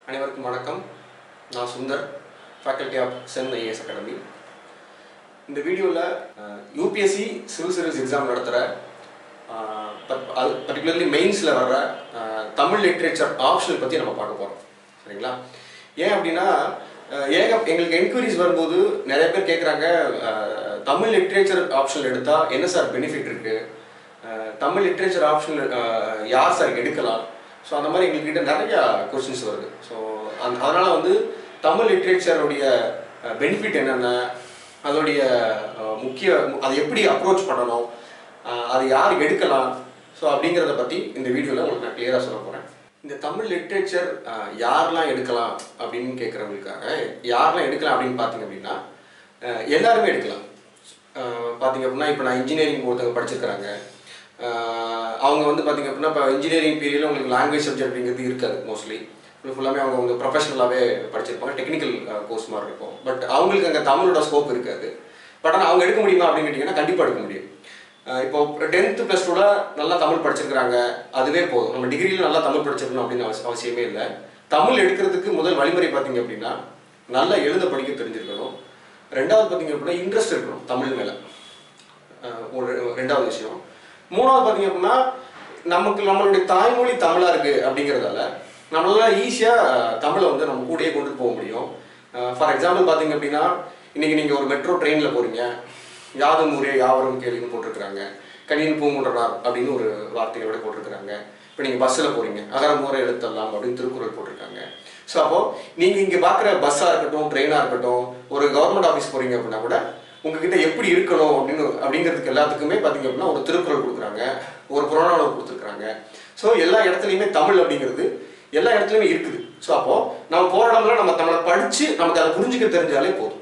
அனைவருக்கும் வணக்கம் நான் Sundar faculty of Chen IAS academy இந்த வீடியோவில் யூபிஎஸ்சி சிவில் சர்வீஸ் எக்ஸாம் நடத்துகிற அது பர்டிகுலர்லி மெயின்ஸில் வர்ற அஹ், தமிழ் லிட்ரேச்சர் ஆப்ஷனல் பற்றி நம்ம பார்க்க போகிறோம் சரிங்களா ஏன் அப்படின்னா அஹ், ஏக எங்களுக்கு என்கொயரிஸ் வரும்போது நிறைய பேர் கேட்குறாங்க தமிழ் லிட்ரேச்சர் ஆப்ஷனல் எடுத்தால் என்ன சார் பெனிஃபிட் இருக்குது தமிழ் லிட்ரேச்சர் ஆப்ஷன் யார் சார் எடுக்கலாம் ஸோ அந்த மாதிரி எங்கள்கிட்ட நிறைய கொஸ்டின்ஸ் வருது ஸோ அந் அதனால் வந்து தமிழ் லிட்ரேச்சருடைய பெனிஃபிட் என்னென்ன அதோடைய அஹ், முக்கிய அதை எப்படி அப்ரோச் பண்ணணும் அஹ், அது யார் எடுக்கலாம் ஸோ அப்படிங்கிறத பற்றி இந்த வீடியோவில் உங்களுக்கு நான் கிளியராக சொல்ல போகிறேன் இந்த தமிழ் லிட்ரேச்சர் யாரெல்லாம் எடுக்கலாம் அப்படின்னு கேட்குறவங்களுக்காக யாரெல்லாம் எடுக்கலாம் அப்படின்னு பார்த்தீங்க அப்படின்னா அஹ், எல்லாருமே எடுக்கலாம் அஹ் பார்த்தீங்க அப்படின்னா இப்போ நான் இன்ஜினியரிங் ஒருத்தவங்க படிச்சிருக்கிறாங்க அஹ் அவங்க வந்து பார்த்தீங்க அப்படின்னா இப்போ இன்ஜினியரிங் பீரியடில் உங்களுக்கு லாங்குவேஜ் சப்ஜெக்ட் அப்படிங்கிறது இருக்காது மோஸ்ட்லி ஃபுல்லாமே அவங்க வந்து ப்ரொஃபஷனலாகவே படிச்சிருப்பாங்க டெக்னிக்கல் கோர்ஸ் மாதிரி இருக்கும் பட் அவங்களுக்கு அங்கே தமிழோட ஸ்கோப் இருக்காது பட் ஆனால் அவங்க எடுக்க முடியுமா அப்படின்னு கேட்டிங்கன்னா கண்டிப்பாக எடுக்க முடியும் அஹ் இப்போ டென்த்து ப்ளஸ் டூவில் நல்லா தமிழ் படிச்சிருக்கிறாங்க அதுவே போதும் நம்ம டிகிரியில் நல்லா தமிழ் படிச்சிருக்கணும் அப்படின்னு அவசி- அவசியமே இல்லை தமிழ் எடுக்கிறதுக்கு முதல் வழிமுறை பார்த்தீங்க அப்படின்னா நல்லா எழுத படிக்க தெரிஞ்சிருக்கணும் ரெண்டாவது பார்த்தீங்க அப்படின்னா இன்ட்ரெஸ்ட் இருக்கணும் தமிழ் மேலே அஹ் ஒரு ரெண்டாவது விஷயம் மூணாவது பார்த்தீங்க அப்படின்னா நமக்கு நம்மளுடைய தாய்மொழி தமிழாக இருக்குது அப்படிங்கிறதால நம்மளால ஈஸியாக தமிழை வந்து நம்ம கூடயே கொண்டு போக முடியும் ஃபார் எக்ஸாம்பிள் பார்த்தீங்க அப்படின்னா இன்னைக்கு நீங்கள் ஒரு மெட்ரோ ட்ரெயினில் போகிறீங்க யாதும் ஊரே யாவரும் கேள்வின்னு போட்டிருக்கிறாங்க கனியன் பூங்குன்றனார் அப்படின்னு ஒரு வார்த்தைகளோட போட்டிருக்கிறாங்க இப்போ நீங்கள் பஸ்ஸில் போகிறீங்க அகரம் ஊரை எழுத்தலாம் அப்படின்னு திருக்குறள் போட்டிருக்காங்க ஸோ அப்போ நீங்கள் இங்கே பார்க்குற பஸ்ஸாக இருக்கட்டும் ட்ரெயினாக இருக்கட்டும் ஒரு கவர்மெண்ட் ஆஃபீஸ் போகிறீங்க அப்படின்னா கூட உங்ககிட்ட எப்படி இருக்கணும் அப்படின்னு அப்படிங்கிறதுக்கு எல்லாத்துக்குமே பார்த்தீங்க அப்படின்னா ஒரு திருக்குறள் கொடுக்குறாங்க ஒரு புறநானூறு கொடுத்துருக்குறாங்க ஸோ எல்லா இடத்துலையுமே தமிழ் அப்படிங்கிறது எல்லா இடத்துலையுமே இருக்குது ஸோ அப்போ நம்ம போகிற இடம்ல நம்ம தமிழை படித்து நமக்கு அதை புரிஞ்சுக்க தெரிஞ்சாலே போதும்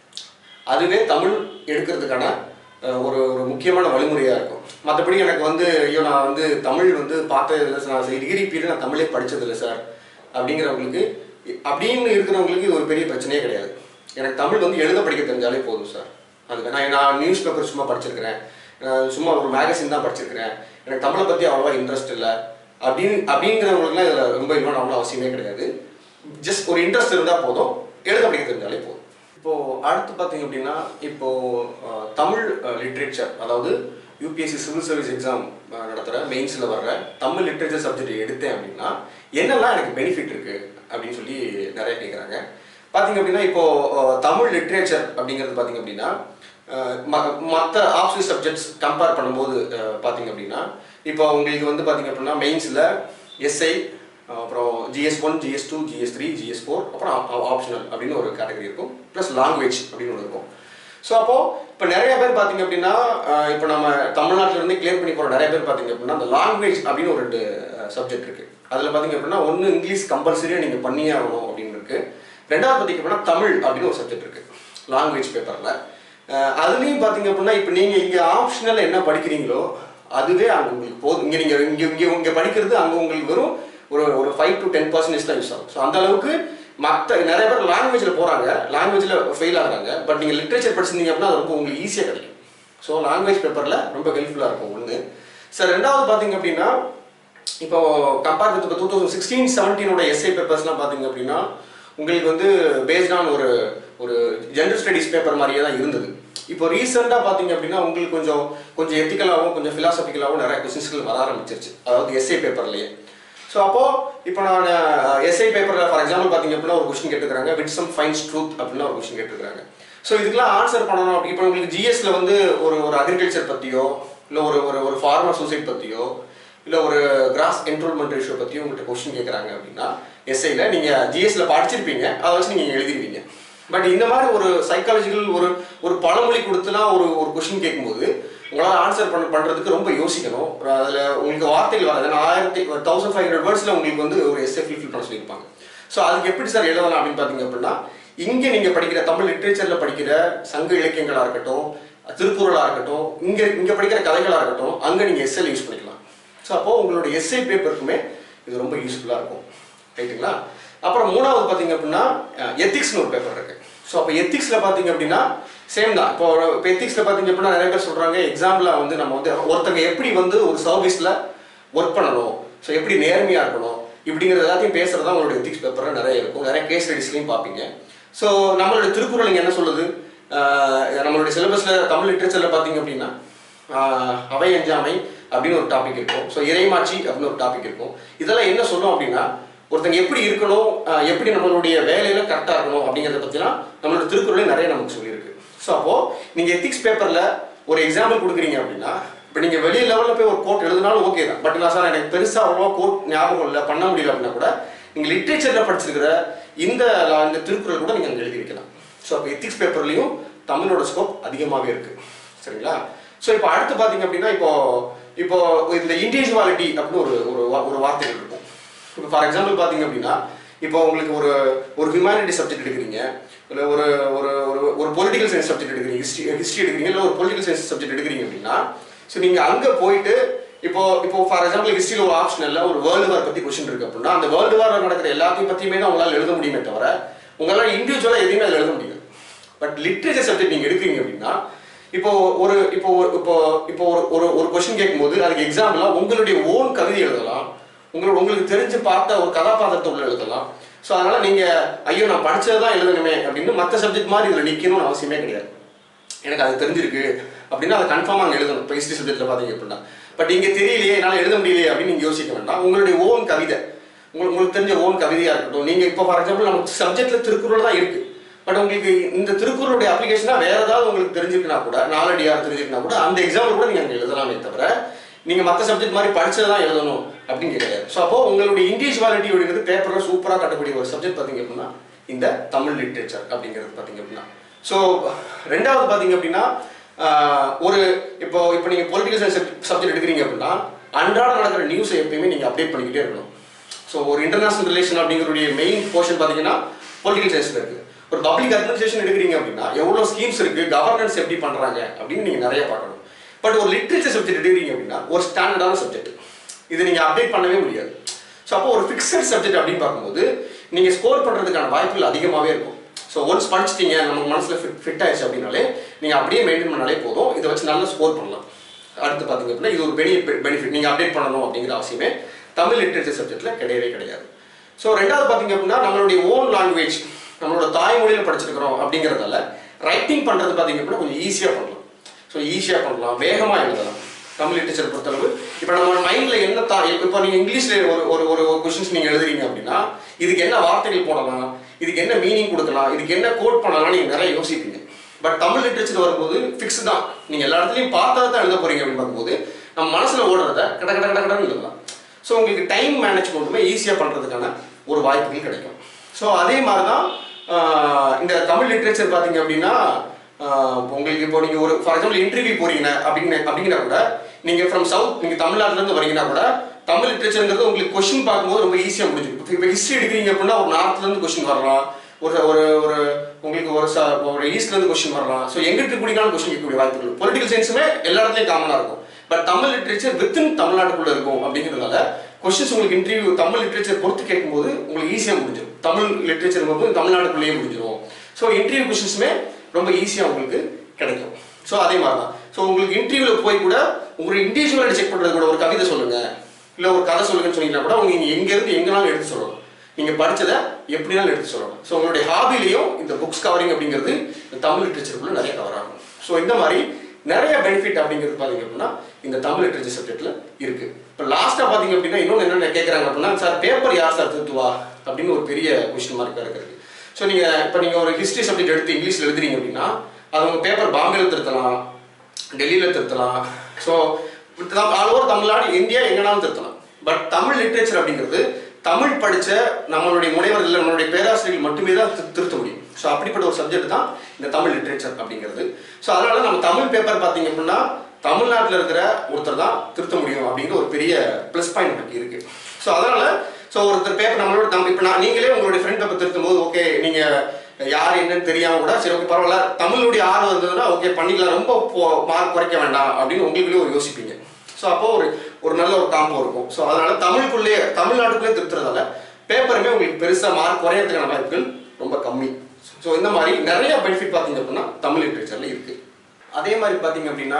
அதுவே தமிழ் எடுக்கிறதுக்கான அஹ், ஒரு ஒரு முக்கியமான வழிமுறையாக இருக்கும் மற்றபடி எனக்கு வந்து ஐயோ நான் வந்து தமிழ் வந்து பார்த்தது இல்லை சார் நான் டிகிரி பீரியட் நான் தமிழே படிச்சது இல்லை சார் அப்படிங்கிறவங்களுக்கு அப்படின்னு இருக்கிறவங்களுக்கு இது ஒரு பெரிய பிரச்சனையே கிடையாது எனக்கு தமிழ் வந்து எழுத படிக்க தெரிஞ்சாலே போதும் சார் அதுக்கு நான் நான் நியூஸ் பேப்பர் சும்மா படிச்சிருக்கிறேன் நான் சும்மா ஒரு மேகசின் தான் படிச்சிருக்கிறேன் எனக்கு தமிழை பற்றி அவ்வளோவா இன்ட்ரெஸ்ட் இல்லை அப்படின்னு அப்படிங்கிறவங்களுக்குலாம் இதில் ரொம்ப இன்வால்வ் ஆகணும் அவசியமே கிடையாது ஜஸ்ட் ஒரு இன்ட்ரெஸ்ட் இருந்தால் போதும் எழுத படிக்க தெரிஞ்சாலே போதும் இப்போ அடுத்து பார்த்தீங்க அப்படின்னா இப்போ அஹ், தமிழ் லிட்ரேச்சர் அதாவது யூபிஎஸ்சி சிவில் சர்வீஸ் எக்ஸாம் நடத்துகிற மெயின்ஸில் வர்ற தமிழ் லிட்ரேச்சர் சப்ஜெக்ட் எடுத்தேன் அப்படின்னா என்னெல்லாம் எனக்கு பெனிஃபிட் இருக்கு அப்படின்னு சொல்லி நிறைய கேட்குறாங்க பார்த்தீங்க அப்படின்னா இப்போ அஹ், தமிழ் லிட்ரேச்சர் அப்படிங்கிறது பார்த்தீங்க அப்படின்னா மற்ற ஆப்ஷனல் சப்ஜெக்ட்ஸ் கம்பேர் பண்ணும்போது அஹ், பார்த்தீங்க அப்படின்னா இப்போ உங்களுக்கு வந்து பார்த்தீங்க அப்படின்னா மெயின்ஸில் எஸ்ஐ அப்புறம் GS one GS two GS three GS four அப்புறம் ஆப்ஷனல் அப்படின்னு ஒரு கேட்டகரி இருக்கும் ப்ளஸ் லாங்குவேஜ் அப்படின்னு ஒன்று இருக்கும் ஸோ அப்போ இப்போ நிறைய பேர் பார்த்தீங்க அப்படின்னா அஹ், இப்போ நம்ம தமிழ்நாட்டில இருந்து கிளியர் பண்ணி போகிற நிறைய பேர் பார்த்தீங்க அப்படின்னா அந்த லாங்குவேஜ் அப்படின்னு ஒரு ரெண்டு சப்ஜெக்ட் இருக்கு அதில் பார்த்தீங்க அப்படின்னா ஒன்று இங்கிலீஷ் கம்பல்சரியாக நீங்கள் பண்ணியே ஆகணும் அப்படின்னு இருக்கு ரெண்டாவது பார்த்தீங்க அப்படின்னா தமிழ் அப்படின்னு ஒரு சப்ஜெக்ட் இருக்கு லாங்குவேஜ் பேப்பரில் அதுலேயும் பார்த்தீங்க அப்படின்னா இப்போ நீங்கள் இங்கே ஆப்ஷனல் என்ன படிக்கிறீங்களோ அதுவே அங்கே உங்களுக்கு போதும் இங்கே நீங்கள் இங்கே இங்கே இங்கே படிக்கிறது அங்கே உங்களுக்கு வெறும் ஒரு ஒரு ஃபைவ் டு டென் பர்சன்டேஜ் தான் யூஸ் ஆகும் ஸோ அந்த அளவுக்கு மற்ற நிறைய பேர் லாங்குவேஜில் போகிறாங்க லாங்குவேஜில் ஃபெயில் ஆகுறாங்க பட் நீங்கள் லிட்ரேச்சர் படிச்சிருந்தீங்க அப்படின்னா அது ரொம்ப உங்களுக்கு ஈஸியாக கிடைக்கும் ஸோ லாங்குவேஜ் பேப்பரில் ரொம்ப ஹெல்ப்ஃபுல்லாக இருக்கும் ஒன்று சார் ரெண்டாவது பார்த்தீங்க அப்படின்னா இப்போ கம்பேர் வித் இப்போ டூ தௌசண்ட் சிக்ஸ்டீன் செவன்டீனோட எஸ்ஐ பேப்பர்ஸ்லாம் பார்த்தீங்க அப்படின்னா உங்களுக்கு வந்து பேஸ்ட் ஆன் ஒரு ஒரு ஜென்ரல் ஸ்டடீஸ் பேப்பர் மாதிரியே தான் இருந்தது இப்போ ரீசெண்டாக பார்த்தீங்க அப்படின்னா உங்களுக்கு கொஞ்சம் கொஞ்சம் எத்திக்கலாகவும் கொஞ்சம் ஃபிலாசபிக்கலாகவும் நிறைய கொஸ்டின்ஸ்கள் வர ஆரம்பிச்சிருச்சு அதாவது எஸ்ஐ பேப்பர்லேயே ஸோ அப்போ இப்போ நான் எஸ்ஐ பேப்பரில் ஃபார் எக்ஸாம்பிள் பார்த்தீங்க அப்படின்னா ஒரு கொஸ்டின் கேட்டுக்கிறாங்க வித் சம் ஃபைன்ஸ் ட்ரூத் அப்படின்னு ஒரு கொஸ்டின் கேட்டுக்கிறாங்க ஸோ இதுக்கெல்லாம் ஆன்சர் பண்ணணும் அப்படி இப்போ உங்களுக்கு ஜிஎஸ்ல வந்து ஒரு ஒரு அக்ரிகல்ச்சர் பற்றியோ இல்லை ஒரு ஒரு ஒரு ஃபார்மர் சூசைட் பற்றியோ இல்லை ஒரு கிராஸ் என்ரோல்மெண்ட் ரேஷியோ பற்றியோ உங்கள்கிட்ட கொஸ்டின் கேட்குறாங்க அப்படின்னா எஸ்ஐயில் நீங்கள் ஜிஎஸ்ல படிச்சிருப்பீங்க அதை வச்சு நீங்கள் எழுதிருவீங்க பட் இந்த மாதிரி ஒரு சைக்காலஜிக்கல் ஒரு ஒரு பழமொழி கொடுத்துலாம் ஒரு ஒரு கொஸ்டின் கேட்கும்போது உங்களால் ஆன்சர் பண்ண பண்ணுறதுக்கு ரொம்ப யோசிக்கணும் அதில் உங்களுக்கு வார்த்தைகள் வராது ஏன்னா ஆயிரத்தி தௌசண்ட் ஃபைவ் ஹண்ட்ரட் வேர்ட்ஸில் உங்களுக்கு வந்து ஒரு எஸ்ஏ ஃபில் பண்ண சொல்லியிருப்பாங்க ஸோ அதுக்கு எப்படி சார் எழுதலாம் அப்படின்னு பார்த்தீங்க அப்படின்னா இங்கே நீங்கள் படிக்கிற தமிழ் லிட்ரேச்சரில் படிக்கிற சங்க இலக்கியங்களாக இருக்கட்டும் திருக்குறளாக இருக்கட்டும் இங்கே இங்கே படிக்கிற கதைகளாக இருக்கட்டும் அங்கே நீங்கள் எஸ்எல் யூஸ் பண்ணிக்கலாம் ஸோ அப்போது உங்களோட எஸ்ஐ பேப்பருக்குமே இது ரொம்ப யூஸ்ஃபுல்லாக இருக்கும் ரைட்டுங்களா அப்புறம் மூணாவது பார்த்தீங்க அப்படின்னா எத்திக்ஸ்னு ஒரு பேப்பர் இருக்கு ஸோ அப்போ எத்திக்ஸில் பார்த்தீங்க அப்படின்னா சேம் தான் இப்போ இப்போ எத்திக்ஸில் பார்த்தீங்க அப்படின்னா நிறைய பேர் சொல்கிறாங்க எக்ஸாம்பிளாக வந்து நம்ம வந்து ஒருத்தங்க எப்படி வந்து ஒரு சர்வீஸில் ஒர்க் பண்ணணும் ஸோ எப்படி நேர்மையாக இருக்கணும் இப்படிங்கிறது எல்லாத்தையும் பேசுறது தான் உங்களுடைய எத்திக்ஸ் பேப்பரில் நிறைய இருக்கும் நிறைய கேஸ் ஸ்டடிஸ்லையும் பார்ப்பீங்க ஸோ நம்மளுடைய திருக்குறள் இங்க என்ன சொல்லுது ஆஹ் நம்மளுடைய சிலபஸில் தமிழ் லிட்ரேச்சரில் பார்த்தீங்க அப்படின்னா ஆஹ் அவை அஞ்சாமை அப்படின்னு ஒரு டாபிக் இருக்கும் ஸோ இறைமாட்சி அப்படின்னு ஒரு டாபிக் இருக்கும் இதெல்லாம் என்ன சொல்லும் அப்படின்னா ஒருத்தங்க எப்படி இருக்கணும் ஆஹ் எப்படி நம்மளுடைய வேலையில கரெக்டாக இருக்கணும் அப்படிங்கிறத பற்றிலாம் நம்மளோட திருக்குறளே நிறைய நமக்கு சொல்லியிருக்கு ஸோ அப்போ நீங்க எத்திக்ஸ் பேப்பர்ல ஒரு எக்ஸாம்பிள் கொடுக்குறீங்க அப்படின்னா இப்போ நீங்க வெளி லெவலில் போய் ஒரு கோட் எழுதினாலும் ஓகே தான் பட் நான் சார் எனக்கு பெருசா அவ்வளோவா கோட் ஞாபகம் இல்லை பண்ண முடியல அப்படின்னா கூட நீங்க லிட்ரேச்சர்ல படிச்சிருக்கிற இந்த la- இந்த திருக்குறள் கூட நீங்க அங்கே எழுதி வைக்கலாம் ஸோ அப்போ எத்திக்ஸ் பேப்பர்லையும் தமிழோட ஸ்கோப் அதிகமாகவே இருக்கு சரிங்களா ஸோ இப்போ அடுத்து பார்த்தீங்க அப்படின்னா இப்போ இப்போ இந்த இண்டிவிஜுவாலிட்டி அப்படின்னு ஒரு ஒரு வா- ஒரு வார்த்தைகள் இருக்கும் இப்போ ஃபார் எக்ஸாம்பிள் பார்த்தீங்க அப்படின்னா இப்போ உங்களுக்கு ஒரு ஒரு ஹியூமனிட்டி சப்ஜெக்ட் எடுக்கிறீங்க இல்லை ஒரு ஒரு ஒரு ஒரு பொலிட்டிக்கல் சயின்ஸ் சப்ஜெக்ட் எடுக்கிறீங்க ஹிஸ்ட்ரி ஹிஸ்ட்ரி எடுக்கிறீங்க இல்லை ஒரு பொலிட்டிக்கல் சயின்ஸ் சப்ஜெக்ட் எடுக்கிறீங்க அப்படின்னா ஸோ நீங்கள் அங்கே போயிட்டு இப்போ இப்போ ஃபார் எக்ஸாம்பிள் ஹிஸ்ட்ரியில் ஒரு ஆப்ஷனில் ஒரு வேர்ல்டு வார் பற்றி கொஸ்டின் இருக்கு அப்படின்னா அந்த வேர்ல்டு வார் நடக்கிற எல்லாத்தையும் பற்றியுமே தான் உங்களால் எழுத முடியுமே தவிர உங்களால் இண்டிவிஜுவலாக எதையுமே அதில் எழுத முடியாது பட் லிட்ரேச்சர் சப்ஜெக்ட் நீங்கள் எடுக்கிறீங்க அப்படின்னா இப்போ ஒரு இப்போ ஒரு- இப்போ இப்போ ஒரு ஒரு ஒரு கொஸ்டின் கேட்கும்போது அதுக்கு எக்ஸாம்பிளா உங்களுடைய ஓன் கவிதை எழுதலாம் உங்களோட உங்களுக்கு தெரிஞ்சு பார்த்த ஒரு கதாபாத்திரத்தை உள்ள எழுதலாம் ஸோ அதனால நீங்க ஐயோ நான் படிச்சதை தான் எழுதணுமே அப்படின்னு மற்ற சப்ஜெக்ட் மாதிரி இதில் நிற்கணும்னு அவசியமே கிடையாது எனக்கு அது தெரிஞ்சிருக்கு அப்படின்னா அதை கன்ஃபார்மாக அங்கே எழுதணும் இப்போ ஹிஸ்ட்ரி சப்ஜெக்ட்டில் பார்த்தீங்க அப்படின்னா பட் இங்கே தெரியலையே என்னால் எழுத முடியலையே அப்படின்னு நீங்கள் யோசிக்க வேண்டாம் உங்களுடைய ஓன் கவிதை உங்களுக்கு உங்களுக்கு தெரிஞ்ச ஓன் கவிதையாக இருக்கட்டும் நீங்கள் இப்போ ஃபார் எக்ஸாம்பிள் நமக்கு சப்ஜெக்ட்டில் திருக்குறள் தான் இருக்குது பட் உங்களுக்கு இந்த திருக்குறளுடைய அப்ளிகேஷனாக வேற ஏதாவது உங்களுக்கு தெரிஞ்சிருக்குனா கூட நாலடியார் தெரிஞ்சிருக்குனா கூட அந்த எக்ஸாம்பிள் கூட நீங்கள் அங்கே எழுதலாமே தவிர நீங்கள் மற்ற சப்ஜெக்ட் மாதிரி படிச்சதை தான் எழுதணும் அப்படின்னு கிடையாது ஸோ அப்போ உங்களுடைய இண்டிவிஜுவாலிட்டி அப்படிங்கிறது பேப்பரில் சூப்பராக கட்டக்கூடிய ஒரு சப்ஜெக்ட் பார்த்தீங்க அப்படின்னா இந்த தமிழ் லிட்ரேச்சர் அப்படிங்கிறது பார்த்தீங்க அப்படின்னா ஸோ ரெண்டாவது பார்த்தீங்க அப்படின்னா ஆஹ், ஒரு இப்போ இப்போ நீங்கள் பொலிட்டிக்கல் சயின்ஸ் சப்ஜெக்ட் எடுக்கிறீங்க அப்படின்னா அன்றாட நடக்கிற நியூஸை எப்பயுமே நீங்கள் அப்டேட் பண்ணிக்கிட்டே இருக்கணும் ஸோ ஒரு இன்டர்நேஷனல் ரிலேஷன் அப்படிங்கிறதுடைய மெயின் போர்ஷன் பார்த்தீங்கன்னா பொலிட்டிக்கல் சயின்ஸ்ல இருக்கு ஒரு பப்ளிக் அட்மினிஸ்ட்ரேஷன் எடுக்கிறீங்க அப்படின்னா எவ்வளோ ஸ்கீம்ஸ் இருக்கு கவர்னன்ஸ் எப்படி பண்றாங்க அப்படின்னு நீங்க நிறைய பார்க்கணும் பட் ஒரு லிட்ரேச்சர் சப்ஜெக்ட் எடுக்கிறீங்க அப்படின்னா ஒரு ஸ்டாண்டர்டான சப்ஜெக்ட் இது நீங்க அப்டேட் பண்ணவே முடியாது ஸோ அப்போ ஒரு ஃபிக்ஸட் சப்ஜெக்ட் அப்படின்னு பார்க்கும்போது நீங்க ஸ்கோர் பண்றதுக்கான வாய்ப்புகள் அதிகமாகவே இருக்கும் ஸோ ஒன்ஸ் படிச்சிட்டீங்க நம்ம மனசுல ஃபிட் ஃபிட் ஆயிடுச்சு அப்படின்னாலே நீங்க அப்படியே மெயின்டைன் பண்ணாலே போதும் இதை வச்சு நல்லா ஸ்கோர் பண்ணலாம் அடுத்து பார்த்தீங்க அப்படின்னா இது ஒரு பெனி பெனிஃபிட் நீங்கள் அப்டேட் பண்ணணும் அப்படிங்கிற அவசியமே தமிழ் லிட்ரேச்சர் சப்ஜெக்ட்டில் கிடையவே கிடையாது ஸோ ரெண்டாவது பார்த்தீங்க அப்படின்னா நம்மளுடைய ஓன் லாங்குவேஜ் நம்மளோட தாய்மொழியில் படிச்சிருக்கிறோம் அப்படிங்கிறதால ரைட்டிங் பண்ணுறது பார்த்தீங்க அப்படின்னா கொஞ்சம் ஈஸியாக பண்ணலாம் ஸோ ஈஸியாக பண்ணலாம் வேகமாக எழுதலாம் தமிழ் லிட்ரேச்சர் பொறுத்தளவு இப்போ நம்ம மைண்டில் என்ன தா இப்போ நீங்கள் இங்கிலீஷில் ஒரு ஒரு ஒரு கொஷின்ஸ் நீங்கள் எழுதுறீங்க அப்படின்னா இதுக்கு என்ன வார்த்தைகள் போடலாம் இதுக்கு என்ன மீனிங் கொடுக்கலாம் இதுக்கு என்ன கோட் பண்ணலாம் நீங்கள் நிறைய யோசிப்பீங்க பட் தமிழ் லிட்ரேச்சர் வரும்போது ஃபிக்ஸ் தான் நீங்கள் எல்லா இடத்துலையும் பார்த்தா தான் எழுத போறீங்க அப்படின்னு பார்க்கும்போது நம்ம மனசில் ஓடுறத கட கட கட கடன்னு எழுதலாம் ஸோ உங்களுக்கு டைம் மேனேஜ்மெண்ட்டுமே ஈஸியாக பண்ணுறதுக்கான ஒரு வாய்ப்புகள் கிடைக்கும் ஸோ அதே மாதிரி தான் ஆஹ், இந்த தமிழ் லிட்ரேச்சர் பார்த்தீங்க அப்படின்னா ஆஹ், உங்களுக்கு இப்போ நீங்கள் ஒரு ஃபார் எக்ஸாம்பிள் இன்டர்வியூ போறீங்க அப்படிங்கிற அப்படிங்கிற கூட நீங்கள் ஃப்ரம் சவுத் நீங்கள் தமிழ்நாட்டிலேருந்து வரீங்கன்னா கூட தமிழ் லிட்ரேச்சருங்கிறது உங்களுக்கு கொஷின் பார்க்கும்போது ரொம்ப ஈஸியாக முடிஞ்சிடும் இப்போ ஹிஸ்ட்ரி எடுக்கிறீங்க அப்படின்னா ஒரு நார்த்லேருந்து கொஷின் வரலாம் ஒரு ஒரு ஒரு உங்களுக்கு ஒரு ச ஒரு ஈஸ்ட்லேருந்து கொஸ்டின் வரலாம் ஸோ எங்கிட்ட கூடினாலும் கொஸ்டின் கேட்கக்கூடிய வாய்ப்புகள் பொலிட்டிக்கல் சயின்ஸுமே எல்லா இடத்துலையும் காமனாக இருக்கும் பட் தமிழ் லிட்ரேச்சர் வித்தின் தமிழ்நாட்டுக்குள்ள இருக்கும் அப்படிங்கிறதுனால கொஸ்டின்ஸ் உங்களுக்கு இன்டர்வியூ தமிழ் லிட்ரேச்சர் பொறுத்து கேட்கும்போது உங்களுக்கு ஈஸியாக முடிஞ்சிடும் தமிழ் லிட்ரேச்சர் போது தமிழ்நாட்டுக்குள்ளேயே முடிஞ்சிடும் ஸோ இன்டர்வியூ கொஸ்டின்ஸுமே ரொம்ப ஈஸியாக உங்களுக்கு கிடைக்கும் ஸோ அதே மாதிரி தான் ஸோ உங்களுக்கு இன்டர்வியூவில் போய் கூட உங்களுடைய இண்டிவிஜுவலாக செக் பண்ணுறது கூட ஒரு கவிதை சொல்லுங்க இல்லை ஒரு கதை சொல்லுங்கன்னு சொன்னீங்கன்னா கூட உங்க எங்கேருந்து எங்கனாலும் எடுத்து சொல்லலாம் நீங்க படிச்சதை எப்படினாலும் எடுத்து சொல்லலாம் ஸோ உங்களுடைய ஹாபிலையும் இந்த புக்ஸ் கவரிங் அப்படிங்கிறது இந்த தமிழ் லிட்ரேச்சருக்குள்ள நிறைய கவர் ஆகும் ஸோ இந்த மாதிரி நிறைய பெனிஃபிட் அப்படிங்கிறது பார்த்தீங்க அப்படின்னா இந்த தமிழ் லிட்ரேச்சர் சப்ஜெக்ட்ல இருக்கு இப்போ லாஸ்ட்டாக பார்த்தீங்க அப்படின்னா இன்னொன்று என்ன கேட்குறாங்க அப்படின்னா சார் பேப்பர் யார் சார் திருத்துவா அப்படின்னு ஒரு பெரிய கொஸ்டின் மார்க் இருக்குது ஸோ நீங்க இப்போ நீங்க ஒரு ஹிஸ்ட்ரி சப்ஜெக்ட் எடுத்து இங்கிலீஷ்ல எழுதுறீங்க அப்படின்னா அது உங்க பேப்பர் பாம்பேல திருத்தலாம் டெல்லியில திருத்தலாம் so all over Tamil Nadu India எங்கனாலும் திருத்தலாம் பட் தமிழ் லிட்ரேச்சர் அப்படிங்கிறது தமிழ் படிச்ச நம்மளுடைய முனைவர் இல்லை நம்மளுடைய பேராசிரியர்கள் மட்டுமே தான் திரு- திருத்த முடியும் ஸோ அப்படிப்பட்ட ஒரு சப்ஜெக்ட் தான் இந்த தமிழ் லிட்ரேச்சர் அப்படிங்கிறது ஸோ அதனால நம்ம தமிழ் பேப்பர் பார்த்தீங்க அப்படின்னா தமிழ்நாட்டில் இருக்கிற ஒருத்தர் தான் திருத்த முடியும் அப்படிங்கிற ஒரு பெரிய ப்ளஸ் பாயிண்ட் நமக்கு இருக்கு ஸோ அதனால ஸோ ஒருத்தர் பேப்பர் நம்மளோட நம்ம இப்போ நான் நீங்களே உங்களுடைய ஃப்ரெண்ட் பேப்பர் திருத்தும் போது ஓகே நீங்க யார் என்னன்னு தெரியாம கூட சரி ஓகே பரவாயில்ல தமிழுடைய ஆர்வம் இருந்ததுன்னா ஓகே பண்ணிக்கலாம் ரொம்ப மார்க் குறைக்க வேண்டாம் அப்படின்னு உங்களுக்குள்ளே ஒரு யோசிப்பீங்க ஸோ அப்போ ஒரு ஒரு நல்ல ஒரு காம்போ இருக்கும் ஸோ அதனால தமிழுக்குள்ளே தமிழ்நாட்டுக்குள்ளே திருத்துறதால பேப்பருமே உங்களுக்கு பெருசாக மார்க் குறையறதுக்கான வாய்ப்புகள் ரொம்ப கம்மி ஸோ இந்த மாதிரி நிறைய பெனிஃபிட் பார்த்தீங்க அப்படின்னா தமிழ் லிட்ரேச்சரில் இருக்கு அதே மாதிரி பார்த்தீங்க அப்படின்னா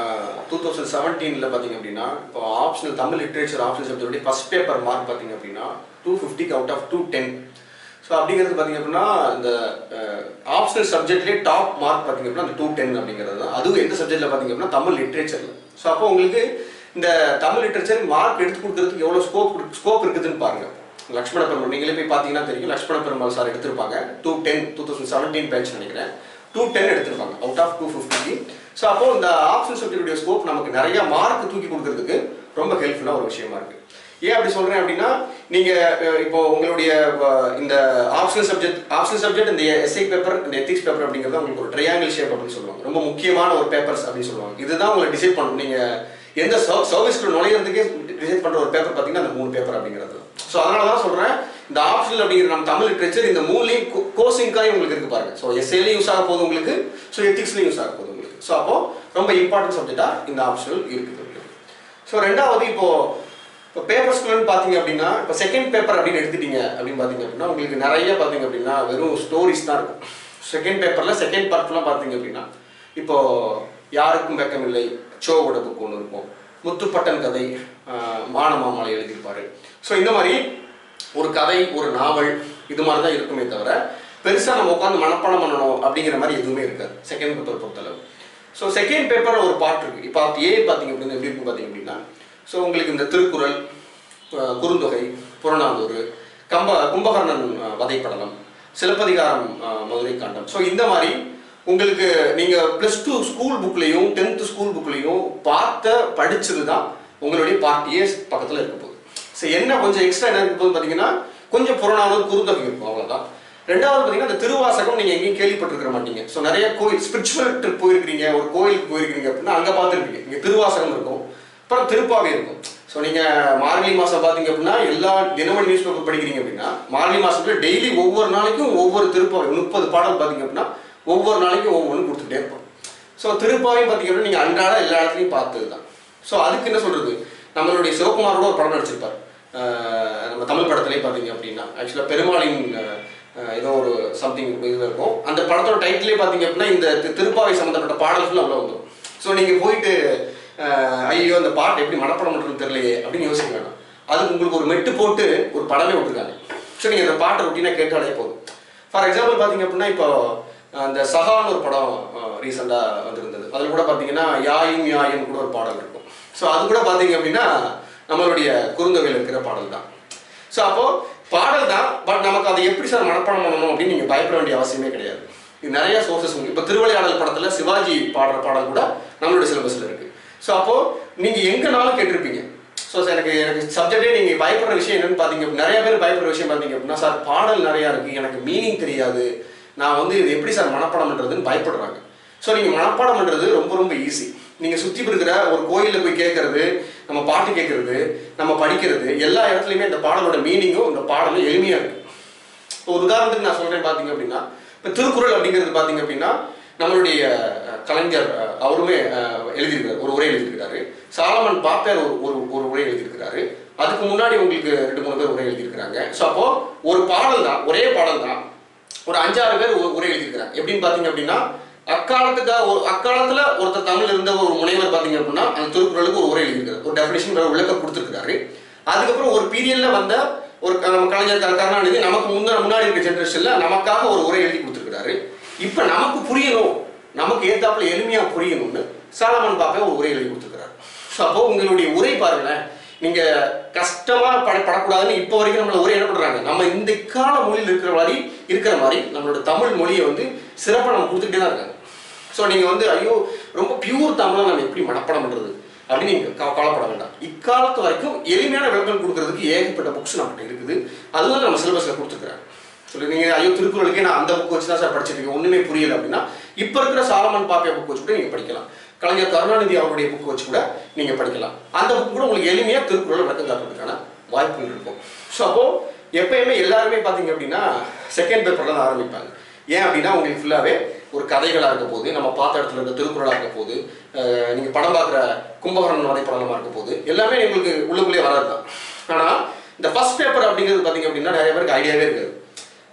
டூ தௌசண்ட் செவன்டீனில் பார்த்தீங்க அப்படின்னா இப்போ optional Tamil literature optional subject first paper mark பார்த்தீங்க அப்படின்னா டூ ஃபிஃப்டிக்கு out of two ten so அப்படிங்கிறது பார்த்தீங்க அப்படின்னா இந்த ஆப்ஷனல் சப்ஜெக்ட்லேயே டாப் மார்க் பார்த்தீங்க அப்படின்னா அந்த டூ டென் அப்படிங்கிறது தான் அதுவும் எந்த சப்ஜெக்ட்டில் பார்த்தீங்க அப்படின்னா தமிழ் லிட்ரேச்சரில் ஸோ அப்போ உங்களுக்கு இந்த தமிழ் லிட்ரேச்சர் மார்க் எடுத்து கொடுக்கறதுக்கு எவ்வளோ ஸ்கோப் ஸ்கோப் இருக்குதுன்னு பாருங்க லக்ஷ்மண பெருமாள் நீங்களே போய் பார்த்தீங்கன்னா தெரியும் லக்ஷ்மண பெருமாள் சார் எடுத்திருப்பாங்க two ten two thousand seventeen batch நினைக்கிறேன் டூ டென் எடுத்திருப்பாங்க அவுட் ஆஃப் டூ ஃபிஃப்டிக்கு ஸோ அப்போ இந்த ஆப்ஷன் சப்ஜெக்டுடைய ஸ்கோப் நமக்கு நிறைய மார்க் தூக்கி கொடுக்கறதுக்கு ரொம்ப ஹெல்ப்ஃபுல்லாக ஒரு விஷயமா இருக்கு ஏன் அப்படி சொல்றேன் அப்படின்னா நீங்க அஹ், இப்போ உங்களுடைய அஹ், இந்த ஆப்ஷனல் சப்ஜெக்ட் ஆப்ஷனல் சப்ஜெக்ட் இந்த எஸ்ஐ பேப்பர் இந்த எத்திக்ஸ் பேப்பர் அப்படிங்கிறது உங்களுக்கு ஒரு ட்ரையாங்கிள் ஷேப் அப்படின்னு சொல்லுவாங்க ரொம்ப முக்கியமான ஒரு பேப்பர்ஸ் அப்படின்னு சொல்லுவாங்க இதுதான் உங்களை டிசைட் பண்ணணும் நீங்க எந்த சர்வீஸ்க்குள்ள நுழையிறதுக்கே டிசைட் பண்ற ஒரு பேப்பர் பார்த்தீங்கன்னா அந்த மூணு பேப்பர் அப்படிங்கிறது ஸோ அதனால தான் சொல்றேன் இந்த ஆப்ஷனல் அப்படிங்கிற நம்ம தமிழ் லிட்ரேச்சர் இந்த மூணுலையும் கோசிங்காயும் உங்களுக்கு இருக்கு பாருங்க ஸோ எஸ்ஏலையும் யூஸ் ஆக போகுது உங்களுக்கு ஸோ எத்திக்ஸ்லையும் யூஸ் ஆக போகுது உங்களுக்கு ஸோ அப்போ ரொம்ப இம்பார்ட்டன்ட் சப்ஜெக்டா இந்த ஆப்ஷனல் இருக்குது உங்களுக்கு ஸோ ரெண்டாவது இப்போ இப்போ பேப்பர்ஸ்குள்ளன்னு பார்த்தீங்க அப்படின்னா இப்போ செகண்ட் பேப்பர் அப்படின்னு எடுத்துட்டீங்க அப்படின்னு பார்த்தீங்க அப்படின்னா உங்களுக்கு நிறைய பார்த்தீங்க அப்படின்னா வெறும் ஸ்டோரிஸ் தான் இருக்கும் செகண்ட் பேப்பரில் செகண்ட் பார்ட்லாம் பார்த்தீங்க அப்படின்னா இப்போ யாருக்கும் வெக்கமில்லை சோவோட புக் ஒன்று இருக்கும் முத்துப்பட்டன் கதை ஆஹ், மானமாமலை எழுதியிருப்பாரு ஸோ இந்த மாதிரி ஒரு கதை ஒரு நாவல் இது மாதிரி தான் இருக்குமே தவிர பெருசாக நம்ம உட்காந்து மனப்பாடம் பண்ணணும் அப்படிங்கிற மாதிரி எதுவுமே இருக்காது செகண்ட் பேப்பர் பொறுத்தளவு ஸோ செகண்ட் பேப்பரில் ஒரு பார்ட் இருக்கு இப்போ பார்ட் ஏ பார்த்தீங்க அப்படின்னா எப்படி இருக்கும் பார்த்தீங்க அப்படின்னா ஸோ உங்களுக்கு இந்த திருக்குறள் அஹ், குறுந்தொகை புறநானூறு கம்ப கும்பகர்ணன் அஹ், வதைப்படலம் சிலப்பதிகாரம் அஹ், மதுரை காண்டம் ஸோ இந்த மாதிரி உங்களுக்கு நீங்கள் ப்ளஸ் டூ ஸ்கூல் புக்லேயும் டென்த்து ஸ்கூல் புக்லேயும் பார்த்த படிச்சது தான் உங்களுடைய பார்ட் ஏ பக்கத்தில் இருக்க போகுது ஸோ என்ன கொஞ்சம் எக்ஸ்ட்ரா என்ன இருக்க போகுது பார்த்தீங்கன்னா கொஞ்சம் புறநானூறு குறுந்தொகை இருக்கும் அவ்வளோதான் ரெண்டாவது பார்த்தீங்கன்னா இந்த திருவாசகம் நீங்கள் எங்கேயும் கேள்விப்பட்டிருக்க மாட்டீங்க ஸோ நிறைய கோயில் ஸ்பிரிச்சுவல் ட்ரிப் போயிருக்கீங்க ஒரு கோயிலுக்கு போயிருக்கீங்க அப்படின்னா அங்கே பார்த்துருப்பீங்க இங்கே திருவாசகம் இருக்கும் அப்புறம் திருப்பாவை இருக்கும் ஸோ நீங்கள் மார்கழி மாதம் பார்த்தீங்க அப்படின்னா எல்லா தினமணி நியூஸ் பேப்பர் படிக்கிறீங்க அப்படின்னா மார்கழி மாதத்துல டெய்லி ஒவ்வொரு நாளைக்கும் ஒவ்வொரு திருப்பாவை முப்பது பாடல் பார்த்தீங்க அப்படின்னா ஒவ்வொரு நாளைக்கும் ஒவ்வொன்று கொடுத்துட்டே இருப்போம் ஸோ திருப்பாவையும் பார்த்தீங்க அப்படின்னா நீங்கள் அன்றாட எல்லா இடத்துலையும் பார்த்தது தான் ஸோ அதுக்கு என்ன சொல்றது நம்மளுடைய சிவகுமாரோட ஒரு படம் நடிச்சிருப்பார் அஹ் நம்ம தமிழ் படத்துலேயே பார்த்தீங்க அப்படின்னா ஆக்சுவலாக பெருமாளின் அஹ், அஹ், ஏதோ ஒரு சம்திங் இது இருக்கும் அந்த படத்தோட டைட்டிலே பார்த்தீங்க அப்படின்னா இந்த தி- திருப்பாவை சம்மந்தப்பட்ட பாடல்கள் அவ்வளோ வந்துடும் ஸோ நீங்கள் போயிட்டு அஹ், ஐயோ அந்த பாட்டு எப்படி மனப்படம் பண்ணுறதுன்னு தெரியலையே அப்படின்னு யோசிக்க வேண்டாம் அதுக்கு உங்களுக்கு ஒரு மெட்டு போட்டு ஒரு படமே விட்டுருக்காங்க ஸோ நீங்கள் அந்த பாட்டை ரொட்டீனாக கேட்டாலே போதும் ஃபார் எக்ஸாம்பிள் பார்த்தீங்க அப்படின்னா இப்போ அந்த சகான்னு ஒரு படம் ரீசெண்டாக வந்திருந்தது அதில் கூட பார்த்தீங்கன்னா யாயும் யாயும் கூட ஒரு பாடல் இருக்கும் ஸோ அது கூட பார்த்தீங்க அப்படின்னா நம்மளுடைய குறுந்தொகையில் இருக்கிற பாடல் தான் ஸோ அப்போ பாடல் தான் பட் நமக்கு அதை எப்படி சார் மனப்பாடம் பண்ணணும் அப்படின்னு நீங்கள் பயப்பட வேண்டிய அவசியமே கிடையாது இது நிறைய சோர்சஸ் உண்டு இப்போ திருவிளையாடல் படத்தில் சிவாஜி பாடுற பாடல் கூட நம்மளுடைய சிலபஸில் இருக்கு ஸோ அப்போ நீங்கள் எங்கனாலும் கேட்டிருப்பீங்க ஸோ எனக்கு எனக்கு சப்ஜெக்டே நீங்கள் பயப்படுற விஷயம் என்னன்னு பார்த்தீங்க அப்படின்னா, நிறைய பேர் பயப்படுற விஷயம் பார்த்தீங்க அப்படின்னா சார் பாடல் நிறையா இருக்கு எனக்கு மீனிங் தெரியாது நான் வந்து இது எப்படி சார் மனப்பாடம் பண்ணுறதுன்னு பயப்படுறாங்க ஸோ நீங்கள் மனப்பாடம் பண்ணுறது ரொம்ப ரொம்ப ஈஸி நீங்கள் சுற்றி இருக்கிற ஒரு கோயிலில் போய் கேட்கறது நம்ம பாட்டு கேட்கறது நம்ம படிக்கிறது எல்லா இடத்துலையுமே இந்த பாடலோட மீனிங்கும் இந்த பாடலும் எளிமையாக இருக்கு இப்போ ஒரு உதாரணத்துக்கு நான் சொல்றேன் பார்த்தீங்க அப்படின்னா இப்போ திருக்குறள் அப்படிங்கிறது பார்த்தீங்க அப்படின்னா நம்மளுடைய அஹ், கலைஞர் அஹ், அவருமே அஹ், எழுதியிருக்காரு ஒரு உரை எழுதியிருக்கிறாரு சாலமன் பாப்பேர் ஒரு ஒரு ஒரு உரை எழுதியிருக்கிறாரு அதுக்கு முன்னாடி உங்களுக்கு ரெண்டு மூணு பேர் உரை எழுதியிருக்கிறாங்க ஸோ அப்போ ஒரு பாடல் தான் ஒரே பாடல் தான் ஒரு அஞ்சாறு பேர் ஒரு உரை எழுதியிருக்கிறாங்க எப்படின்னு பார்த்தீங்க அப்படின்னா அக்காலத்துக்காக ஒரு அக்காலத்துல ஒருத்தர் தமிழ் இருந்த ஒரு முனைவர் பார்த்தீங்க அப்படின்னா அந்த திருக்குறளுக்கு ஒரு உரை எழுதியிருக்காரு ஒரு டெஃபினேஷன் விளக்கம் கொடுத்துருக்காரு அதுக்கப்புறம் ஒரு பீரியட்ல வந்த ஒரு க- நம்ம கலைஞர் க- கருணாநிதி நமக்கு முன்ன முன்னாடி இருக்க ஜென்ரேஷன்ல நமக்காக ஒரு உரை எழுதி கொடுத்துருக்காரு இப்ப நமக்கு புரியணும் நமக்கு ஏத்தாப்புல எளிமையா புரியணும்னு சாலமன் பாப்பே ஒரு உரை எழுதி கொடுத்துருக்காரு ஸோ அப்போ உங்களுடைய உரை பாருங்களேன் நீங்க கஷ்டமா பட படக்கூடாதுன்னு இப்போ வரைக்கும் நம்மள உரை என்ன பண்றாங்க நம்ம இந்த கால மொழியில் இருக்கிற மாதிரி இருக்கிற மாதிரி நம்மளோட தமிழ் மொழியை வந்து சிறப்பாக நம்ம கொடுத்துக்கிட்டே தான் இருக்காங்க ஸோ நீங்கள் வந்து ஐயோ ரொம்ப பியூர் தமிழை நம்ம எப்படி மனப்பாடம் பண்ணுறது அப்படின்னு நீங்கள் கவ- கவலைப்பட வேண்டாம் இக்காலத்து வரைக்கும் எளிமையான விளக்கம் கொடுக்கறதுக்கு ஏகப்பட்ட புக்ஸ் நம்மகிட்ட இருக்குது அதுவும் நம்ம சிலபஸில் கொடுத்துருக்குறாங்க சொல்லி நீங்கள் ஐயோ திருக்குறளுக்கே நான் அந்த புக் வச்சு தான் சார் படிச்சிருக்கேன் ஒன்றுமே புரியல அப்படின்னா இப்போ இருக்கிற சாலமன் பாப்பியா புக் வச்சு கூட நீங்கள் படிக்கலாம் கலைஞர் கருணாநிதி அவருடைய புக் வச்சு கூட நீங்கள் படிக்கலாம் அந்த புக் கூட உங்களுக்கு எளிமையாக திருக்குறளை விளக்கம் காட்டுறதுக்கான வாய்ப்புகள் இருக்கும் ஸோ அப்போ எப்பயுமே எல்லாருமே பார்த்தீங்க அப்படின்னா செகண்ட் பேப்பர்ல தான் ஆரம்பிப்பாங்க ஏன் அப்படின்னா உங்களுக்கு ஃபுல்லாகவே ஒரு கதைகளாக இருக்க போது நம்ம பார்த்த இடத்துல இருக்க திருக்குறளாக இருக்க போது அஹ் நீங்க படம் பார்க்குற கும்பகர்ணன் வரைபடமாக இருக்க போது எல்லாமே உங்களுக்கு உள்ளுக்குள்ளே வராது தான் ஆனால் இந்த ஃபர்ஸ்ட் பேப்பர் அப்படிங்கிறது பார்த்தீங்க அப்படின்னா நிறைய பேருக்கு ஐடியாவே இருக்காது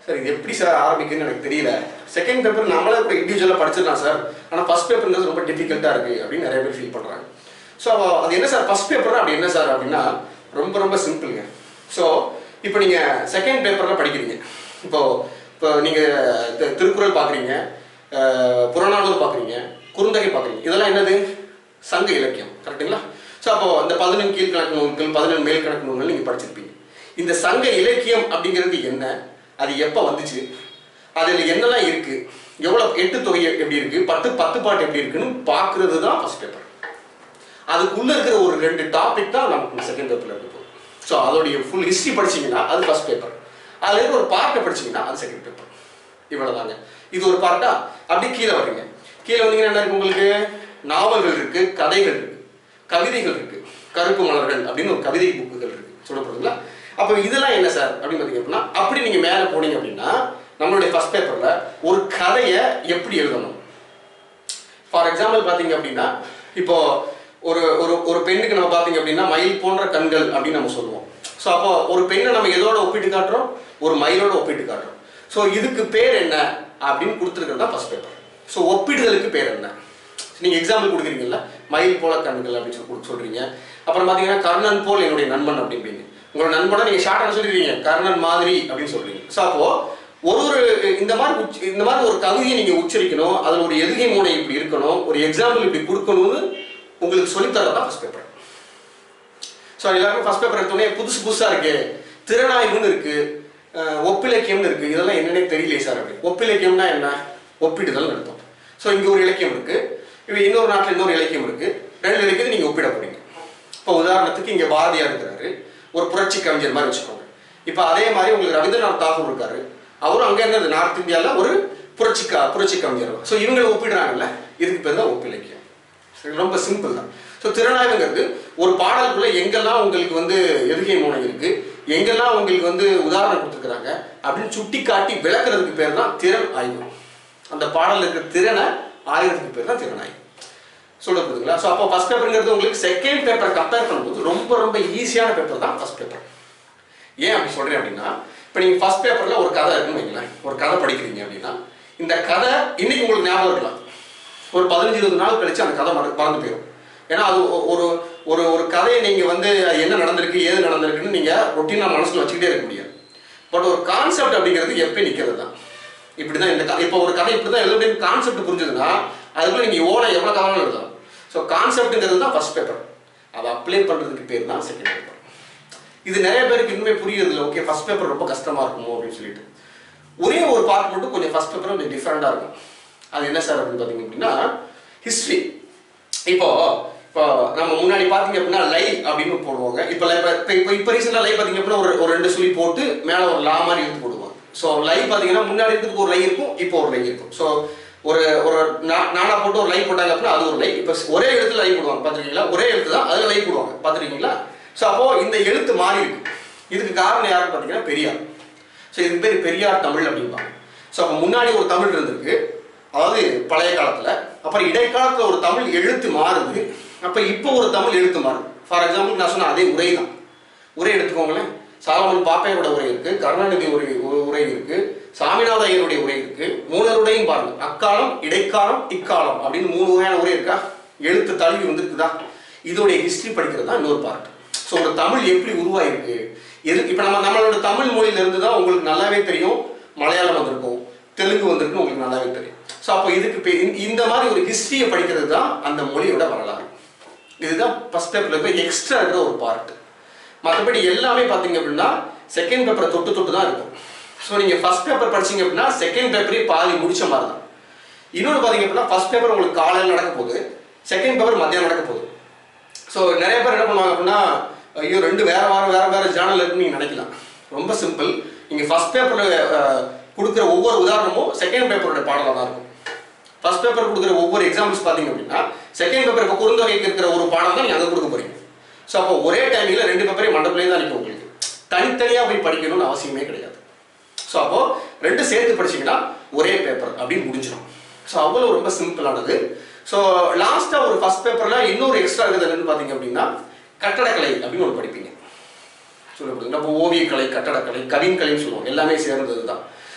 சார் இது எப்படி சார் ஆரம்பிக்குன்னு எனக்கு தெரியல செகண்ட் பேப்பர் நம்மளே கூட இண்டிவிஜுவலாக படிச்சிடலாம் சார் ஆனால் ஃபர்ஸ்ட் பேப்பர்ங்கிறது ரொம்ப டிஃபிகல்ட்டாக இருக்குது அப்படின்னு நிறைய பேர் ஃபீல் பண்ணுறாங்க ஸோ அது என்ன சார் ஃபர்ஸ்ட் பேப்பர் அப்படி என்ன சார் அப்படின்னா ரொம்ப ரொம்ப சிம்பிளுங்க ஸோ இப்போ நீங்கள் செகண்ட் பேப்பரில் படிக்கிறீங்க இப்போ இப்போ நீங்கள் திருக்குறள் பார்க்குறீங்க புறநானூறு பார்க்குறீங்க குறுந்தகை பார்க்குறீங்க இதெல்லாம் என்னது சங்க இலக்கியம் கரெக்ட்டுங்களா ஸோ அப்போ அந்த பதினெண் கீழ்கணக்கு நூல்கள் பதினெண் மேல் கணக்கு நூல்கள் நீங்கள் படிச்சிருப்பீங்க இந்த சங்க இலக்கியம் அப்படிங்கிறது என்ன அது எப்போ வந்துச்சு அதில் என்னெல்லாம் இருக்கு எவ்வளோ எட்டு தொகை எப்படி இருக்கு பத்து பத்து பாட்டு எப்படி இருக்குன்னு பார்க்கறது தான் ஃபர்ஸ்ட் பேப்பர் அதுக்குள்ள இருக்கிற ஒரு ரெண்டு டாபிக் தான் நமக்கு செகண்ட் பேப்பர்ல இருக்க போகுது ஸோ அதோடைய ஃபுல் ஹிஸ்ட்ரி படிச்சீங்கன்னா அது ஃபர்ஸ்ட் பேப்பர் அதுல இருக்கிற ஒரு பார்ட்டை படிச்சீங்கன்னா அது செகண்ட் பேப்பர் இவ்வளவுதாங்க இது ஒரு பார்ட்டா அப்படி கீழே வர்றீங்க கீழே வந்தீங்கன்னா என்ன இருக்கு உங்களுக்கு நாவல்கள் இருக்கு கதைகள் இருக்கு கவிதைகள் இருக்கு கருப்பு மலர்கள் அப்படின்னு ஒரு கவிதை புக்குகள் இருக்கு சொல்லப்படுதுங்களா அப்போ இதெல்லாம் என்ன சார் அப்படின்னு பார்த்தீங்க அப்படின்னா அப்படி நீங்க மேலே போனீங்க அப்படின்னா நம்மளுடைய ஃபர்ஸ்ட் பேப்பர்ல ஒரு கதையை எப்படி எழுதணும் ஃபார் எக்ஸாம்பிள் பார்த்தீங்க அப்படின்னா இப்போ ஒரு ஒரு ஒரு பெண்ணுக்கு நம்ம பார்த்தீங்க அப்படின்னா மயில் போன்ற கண்கள் அப்படின்னு நம்ம சொல்லுவோம் ஸோ அப்போ ஒரு பெண்ணை நம்ம எதோட ஒப்பிட்டு காட்டுறோம் ஒரு மயிலோட ஒப்பிட்டு காட்டுறோம் ஸோ இதுக்கு பேர் என்ன அப்படின்னு கொடுத்துருக்கிறது தான் ஃபர்ஸ்ட் பேப்பர் ஸோ ஒப்பிடுதலுக்கு பேர் என்ன நீங்கள் எக்ஸாம்பிள் கொடுக்குறீங்கல்ல மயில் போல கண்கள் அப்படின்னு சொல்லி கொடுத்து சொல்றீங்க அப்புறம் பார்த்தீங்கன்னா கர்ணன் போல் என்னுடைய நண்பன் அப்படின்னு உங்களோட நண்பனை நீங்கள் ஷார்ட்டாக சொல்லிடுறீங்க கர்ணன் மாதிரி அப்படின்னு சொல்றீங்க ஸோ அப்போ ஒரு ஒரு இந்த மாதிரி உச்ச- இந்த மாதிரி ஒரு கவிதையை நீங்க உச்சரிக்கணும் அதுல ஒரு எதுகை மூனை இப்படி இருக்கணும் ஒரு எக்ஸாம்பிள் இப்படி கொடுக்கணும்னு உங்களுக்கு சொல்லித்தரதான் ஃபர்ஸ்ட் பேப்பர் ஸோ எல்லாருக்கும் ஃபர்ஸ்ட் பேப்பர் எடுத்தோடனே புதுசு புதுசா இருக்கு திறனாய்வுன்னு இருக்கு அஹ் ஒப்பிலக்கியம்னு இருக்கு இதெல்லாம் என்னன்னே தெரியலையே சார் அப்படி ஒப்பிலக்கியம்னா என்ன ஒப்பிடுதல் அர்த்தம் ஸோ இங்க ஒரு இலக்கியம் இருக்கு இப்போ இன்னொரு நாட்டில் இன்னொரு இலக்கியம் இருக்கு ரெண்டு இலக்கியத்தை நீங்க ஒப்பிட போறீங்க இப்போ உதாரணத்துக்கு இங்க பாரதியார் இருக்கிறாரு ஒரு புரட்சி கவிஞர் மாதிரி வச்சுக்கோங்க இப்போ அதே மாதிரி உங்களுக்கு ரவீந்திரநாத் தாகூர் இருக்காரு அவரும் அங்க இருந்தது நார்த் இந்தியால ஒரு புரட்சி க- புரட்சி கவிஞர் ஸோ இவங்களை ஒப்பிடுறாங்கல்ல இதுக்கு பேர் தான் ஒப்பிலக்கியம் சரி, ரொம்ப சிம்பிள் தான் ஸோ திறனாய்வுங்கிறது ஒரு பாடலுக்குள்ள எங்கெல்லாம் உங்களுக்கு வந்து எதுகை மூனை இருக்கு எங்கெல்லாம் உங்களுக்கு வந்து உதாரணம் கொடுத்துருக்காங்க அப்படின்னு சுட்டி காட்டி விளக்குறதுக்கு பேர் தான் திறன் ஆய்வு அந்த பாடல் இருக்கிற திறனை ஆய்வதுக்கு பேர் தான் திறன் ஆய்வு சொல்லப்படுதுங்களா ஸோ அப்போ ஃபர்ஸ்ட் பேப்பருங்கிறது உங்களுக்கு செகண்ட் பேப்பர் கம்பேர் பண்ணும்போது ரொம்ப ரொம்ப ஈஸியான பேப்பர் தான் ஃபர்ஸ்ட் பேப்பர் ஏன் அப்படி சொல்றேன் அப்படின்னா இப்போ நீங்க ஃபர்ஸ்ட் பேப்பர்ல ஒரு கதை இருக்குன்னு வைங்களேன் ஒரு கதை படிக்கிறீங்க அப்படின்னா இந்த கதை இன்னைக்கு உங்களுக்கு ஞாபகம் இருக்கலாம் ஒரு பதினஞ்சு இருபது நாள் கழிச்சு அந்த கதை மற- மறந்து போயிடும் ஏன்னா அது ஒ- ஒரு ஒரு ஒரு கதையை நீங்க வந்து அது என்ன நடந்திருக்கு ஏது நடந்திருக்குன்னு நீங்க ரொட்டீனா மனசுல வச்சுக்கிட்டே இருக்க முடியாது பட் ஒரு கான்செப்ட் அப்படிங்கிறது எப்பயும் நிக்கிறது தான் இப்படிதான் இந்த க- இப்போ ஒரு கதை இப்படிதான் எழுத கான்செப்ட் புரிஞ்சதுன்னா அதுக்குள்ள நீங்க ஓட எவ்வளவு கதை எழுதலாம் ஸோ கான்செப்ட்ங்கிறது தான் ஃபர்ஸ்ட் பேப்பர் அதை அப்ளை பண்றதுக்கு பேர் தான் செகண்ட் பேப்பர் இது நிறைய பேருக்கு இன்னுமே புரியுறது இல்லை ஓகே ஃபர்ஸ்ட் பேப்பர் ரொம்ப கஷ்டமா இருக்குமோ அப்படின்னு சொல்லிட்டு ஒரே ஒரு பார்ட் மட்டும் கொஞ்சம் ஃபர்ஸ்ட் பேப்பர் கொஞ்சம் டிஃப்ரெண்டா இருக்கும் அது என்ன சார் அப்படின்னு பார்த்தீங்க அப்படின்னா ஹிஸ்ட்ரி இப்போ இப்போ நம்ம முன்னாடி பார்த்தீங்க அப்படின்னா லை அப்படின்னு போடுவாங்க இப்போ லை இப்போ இப்போ இப்போ ரீசெண்டாக லை பார்த்தீங்க அப்படின்னா ஒரு ஒரு ரெண்டு சுழி போட்டு மேலே ஒரு லா மாதிரி இழுத்து போடுவாங்க ஸோ லை பார்த்தீங்கன்னா முன்னாடி இருக்கிறதுக்கு ஒரு லை இருக்கும் இப்போ ஒரு லை இருக்கும் ஸோ ஒரு ஒரு நா- நானா போட்டு ஒரு லை போட்டாங்க அப்படின்னா அது ஒரு லை இப்போ ஒரே எழுத்து லை போடுவாங்க பார்த்துருக்கீங்களா ஒரே எழுத்து தான் அதில் லை போடுவாங்க பார்த்துருக்கீங்களா ஸோ அப்போ இந்த எழுத்து மாறி இருக்கு இதுக்கு காரணம் யாருன்னு பார்த்தீங்கன்னா பெரியார் ஸோ இதுக்கு பேர் பெரியார் தமிழ் அப்படிம்பாங்க ஸோ அப்போ முன்னாடி ஒரு தமிழ் இருந்திருக்கு அதாவது பழைய காலத்தில் அப்புறம் இடைக்காலத்தில் ஒரு தமிழ் எழுத்து மாறுது அப்போ இப்போ ஒரு தமிழ் எழுத்து மாறுது ஃபார் எக்ஸாம்பிள் நான் சொன்ன அதே உரை தான் உரை எடுத்துக்கோங்களேன் சாலமன் பாப்பையோட உரை இருக்கு கருணாநிதி உரை ஒரு உரை இருக்கு சாமிநாத ஐயருடைய உரை இருக்கு மூணருடையும் பாருங்க அக்காலம் இடைக்காலம் இக்காலம் அப்படின்னு மூணு வகையான உரை இருக்கா எழுத்து தழுவி வந்திருக்குதா இதோடைய ஹிஸ்டரி படிக்கிறது தான் இன்னொரு பார்ட் ஸோ ஒரு தமிழ் எப்படி உருவாயிருக்கு எது இப்போ நம்ம நம்மளோட தமிழ் மொழியில இருந்து தான் உங்களுக்கு நல்லாவே தெரியும் மலையாளம் வந்திருக்கும் தெலுங்கு வந்திருக்கும் உங்களுக்கு நல்லாவே தெரியும் ஸோ அப்போ இதுக்கு பே- இந்த- இந்த மாதிரி ஒரு ஹிஸ்டரியை படிக்கிறது தான் அந்த மொழியோட வரலாறு இதுதான் ஃபர்ஸ்ட் பேப்பர்ல போய் எக்ஸ்ட்ரா இருக்கிற ஒரு பார்ட் மற்றபடி எல்லாமே பார்த்தீங்க அப்படின்னா செகண்ட் பேப்பரை தொட்டு தொட்டு தான் இருக்கும் ஸோ நீங்கள் ஃபர்ஸ்ட் பேப்பர் படிச்சீங்க அப்படின்னா செகண்ட் பேப்பரே பாதி முடிச்ச மாதிரி தான் இன்னொன்று பார்த்தீங்க அப்படின்னா ஃபர்ஸ்ட் பேப்பர் உங்களுக்கு காலையில் நடக்க போகுது செகண்ட் பேப்பர் மத்தியானம் நடக்க போகுது ஸோ நிறைய பேர் என்ன பண்ணுவாங்க அப்படின்னா ஐயோ ரெண்டு வேற வேற வேற வேற ஜேர்னல் இருக்குன்னு நீங்கள் நினைக்கலாம் ரொம்ப சிம்பிள் நீங்கள் ஃபர்ஸ்ட் பேப்பரில் கொடுக்குற ஒவ்வொரு உதாரணமும் செகண்ட் பேப்பரோட பாடலாக தான் இருக்கும் ஃபர்ஸ்ட் பேப்பர் கொடுக்குற ஒவ்வொரு எக்ஸாம்பிள்ஸ் பார்த்தீங்க அப்படின்னா செகண்ட் பேப்பர் இப்போ குறுந்தொகைக்கு இருக்கிற ஒரு பாடம் தான் நீங்கள் அதை கொடுக்க போறீங்க ஸோ அப்போ ஒரே டைமில் ரெண்டு பேப்பரையும் மண்டபத்துலேயே தான் நிற்கும் உங்களுக்கு தனித்தனியாக போய் படிக்கணும்னு அவசியமே கிடையாது ஸோ அப்போ ரெண்டு சேர்த்து படிச்சீங்கன்னா ஒரே பேப்பர் அப்படின்னு முடிஞ்சிடும் ஸோ அவ்வளோ ரொம்ப சிம்பிளானது ஸோ லாஸ்ட்டாக ஒரு ஃபர்ஸ்ட் பேப்பரில் இன்னொரு எக்ஸ்ட்ரா இருக்குது என்னன்னு பார்த்தீங்க அப்படின்னா கட்டடக்கலை அப்படின்னு ஒன்று படிப்பீங்க சொல்லப்படுது நம்ம ஓவியக்கலை கட்டடக்கலை கவின்கலைன்னு சொல்லுவோம் எல்லாமே சேர்ந்தது தான்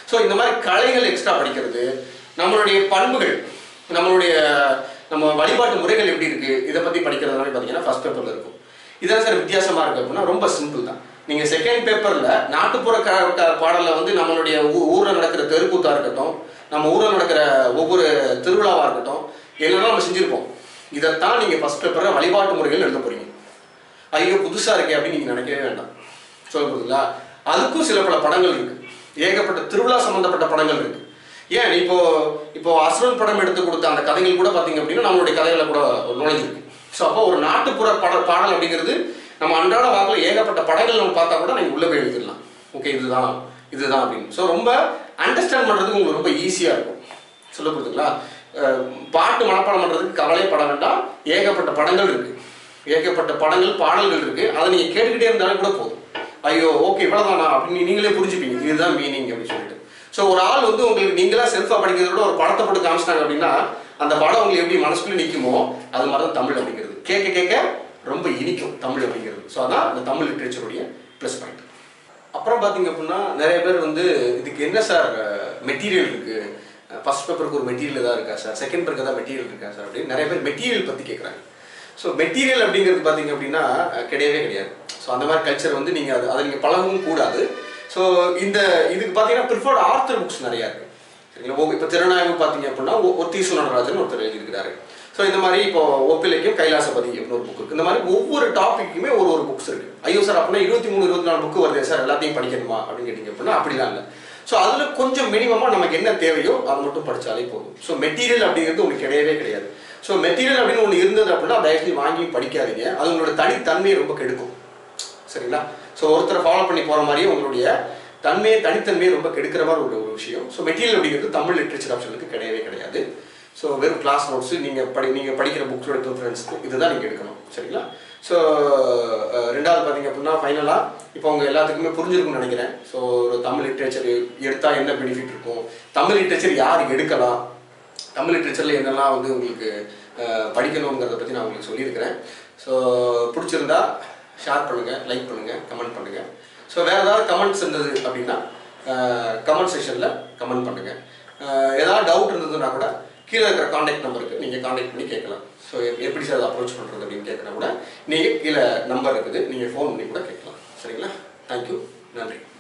ஸோ இந்த மாதிரி கலைகள் எக்ஸ்ட்ரா படிக்கிறது நம்மளுடைய பண்புகள் நம்மளுடைய நம்ம வழிபாட்டு முறைகள் எப்படி இருக்கு இதை பத்தி படிக்கிறது மாதிரி பார்த்தீங்கன்னா ஃபர்ஸ்ட் பேப்பர்ல இருக்கும் இதான் சார் வித்தியாசமா இருக்கு அப்படின்னா ரொம்ப சிம்பிள் தான் நீங்க செகண்ட் பேப்பர்ல நாட்டுப்புற க- க- பாடல்ல வந்து நம்மளுடைய ஊ- ஊர்ல நடக்கிற தெருக்கூத்தா இருக்கட்டும் நம்ம ஊர்ல நடக்கிற ஒவ்வொரு திருவிழாவா இருக்கட்டும் என்னெல்லாம் நம்ம செஞ்சிருப்போம் இதைத்தான் நீங்க ஃபர்ஸ்ட் பேப்பர்ல வழிபாட்டு முறைகள் எழுத போறீங்க ஐயோ புதுசா இருக்கே அப்படின்னு நீங்க நினைக்கவே வேண்டாம் சொல்ல போறீங்களா அதுக்கும் சில பல படங்கள் இருக்கு ஏகப்பட்ட திருவிழா சம்பந்தப்பட்ட படங்கள் இருக்கு ஏன் இப்போ இப்போ அசுரன் படம் எடுத்து கொடுத்த அந்த கதைகள் கூட பாத்தீங்க அப்படின்னா நம்மளுடைய கதைகளை கூட நுழைஞ்சிருக்கு ஸோ அப்போ ஒரு நாட்டுப்புற பட பாடல் அப்படிங்கிறது நம்ம அன்றாட வாக்கில் ஏகப்பட்ட படங்கள் நம்ம பார்த்தா கூட நீங்க உள்ள போய் எழுதிடலாம் ஓகே இதுதான் இதுதான் அப்படின்னு ஸோ ரொம்ப அண்டர்ஸ்டாண்ட் பண்றதுக்கு உங்களுக்கு ரொம்ப ஈஸியா இருக்கும் சொல்ல போறதுங்களா அஹ் பாட்டு மனப்பாடம் பண்றதுக்கு கவலைப்பட வேண்டாம் ஏகப்பட்ட படங்கள் இருக்கு ஏகப்பட்ட படங்கள் பாடல்கள் இருக்கு அதை நீங்க கேட்டுக்கிட்டே இருந்தாலும் கூட போதும் ஐயோ ஓகே இவ்வளவுதானா அப்படின்னு நீங்களே புரிஞ்சுப்பீங்க இதுதான் மீனிங் அப்படின்னு சொல்லிட்டு ஸோ ஒரு ஆள் வந்து உங்களுக்கு நீங்களா செல்ஃபா படிக்கிறத விட ஒரு படத்தை போட்டு காமிச்சிட்டாங்க அப்படின்னா அந்த படம் உங்களுக்கு எப்படி மனசுக்குள்ள நிக்குமோ அது மாதிரி தான் தமிழ் அப்படிங்கிறது கேட்க கேட்க ரொம்ப இனிக்கும் தமிழ் அப்படிங்கிறது ஸோ அதான் இந்த தமிழ் லிட்ரேச்சருடைய ப்ளஸ் பாயிண்ட் அப்புறம் பார்த்தீங்க அப்படின்னா நிறைய பேர் வந்து இதுக்கு என்ன சார் மெட்டீரியல் இருக்கு ஃபர்ஸ்ட் பேப்பருக்கு ஒரு மெட்டீரியல் ஏதாவது இருக்கா சார் செகண்ட் பேருக்கு ஏதாவது மெட்டீரியல் இருக்கா சார் அப்படின்னு நிறைய பேர் மெட்டீரியல் பற்றி கேட்குறாங்க ஸோ மெட்டீரியல் அப்படிங்கிறது பார்த்தீங்க அப்படின்னா அஹ், கிடையவே கிடையாது ஸோ அந்த மாதிரி கல்ச்சர் வந்து நீங்கள் அது அதை நீங்கள் பழகவும் கூடாது ஸோ இந்த இதுக்கு பார்த்தீங்கன்னா ப்ரிஃபர்ட் ஆர்த்தர் புக்ஸ் நிறையா இருக்கு சரிங்களா இப்போ திருநாயகம் பார்த்தீங்க அப்படின்னா ஒ- ஒத்தீசு நடராஜன் ஒருத்தர் எழுதியிருக்கிறாரு ஸோ இந்த மாதிரி இப்போ ஒப்பிலைக்கும் கைலாசபதி அப்படின்னு ஒரு புக் இருக்கு இந்த மாதிரி ஒவ்வொரு டாபிக்குமே ஒரு ஒரு புக்ஸ் இருக்கு ஐயோ சார் அப்படின்னா இருபத்தி மூணு இருபத்தி நாலு புக்கு வருது சார் எல்லாத்தையும் படிக்கணுமா அப்படின்னு கேட்டீங்க அப்படின்னா அப்படிலாம் இல்லை ஸோ அதில் கொஞ்சம் மினிமமாக நமக்கு என்ன தேவையோ அதை மட்டும் படிச்சாலே போதும் ஸோ மெட்டீரியல் அப்படிங்கிறது உங்களுக்கு கிடையவே கிடையாது ஸோ மெட்டீரியல் அப்படின்னு ஒன்று இருந்தது அப்படின்னா தயவுசெய்து வாங்கி படிக்காதீங்க அது உங்களோட தனித்தன்மையை ரொம்ப கெடுக்கும் சரிங்களா ஸோ ஒருத்தரை ஃபாலோ பண்ணி போகிற மாதிரியே உங்களுடைய தன்மையை தனித்தன்மையை ரொம்ப கெடுக்கிற மாதிரி ஒரு ஒரு விஷயம் ஸோ மெட்டீரியல் அப்படிங்கிறது தமிழ் லிட்ரேச்சர் ஆப்ஷனுக்கு கிடையவே கிடையாது ஸோ வெறும் கிளாஸ் நோட்ஸ் நீங்கள் படி நீங்கள் படிக்கிற புக்ஸோட ப்ரிஃபரன்ஸ்க்கு இதுதான் நீங்கள் எடுக்கணும் சரிங்களா ஸோ ரெண்டாவது பார்த்தீங்க அப்படின்னா ஃபைனலாக இப்போ உங்க எல்லாத்துக்குமே புரிஞ்சிருக்கும்னு நினைக்கிறேன் ஸோ ஒரு தமிழ் லிட்ரேச்சர் எடுத்தால் என்ன பெனிஃபிட் இருக்கும் தமிழ் லிட்ரேச்சர் யார் எடுக்கலாம் தமிழ் லிட்ரேச்சரில் என்னெல்லாம் வந்து உங்களுக்கு அஹ், படிக்கணுங்கிறத பற்றி நான் உங்களுக்கு சொல்லியிருக்கிறேன் ஸோ பிடிச்சிருந்தா ஷேர் பண்ணுங்கள் லைக் பண்ணுங்கள் கமெண்ட் பண்ணுங்கள் ஸோ வேறு ஏதாவது கமெண்ட்ஸ் இருந்தது அப்படின்னா கமெண்ட் செக்ஷனில் கமெண்ட் பண்ணுங்கள் ஏதாவது டவுட் இருந்ததுன்னா கூட கீழே இருக்கிற காண்டாக்ட் நம்பருக்கு நீங்கள் காண்டாக்ட் பண்ணி கேட்கலாம் ஸோ எப்படி சார் அதை அப்ரோச் பண்ணுறது அப்படின்னு கேட்குறா கூட நீங்கள் கீழே நம்பர் இருக்குது நீங்கள் ஃபோன் பண்ணி கூட கேட்கலாம் சரிங்களா தேங்க்யூ நன்றி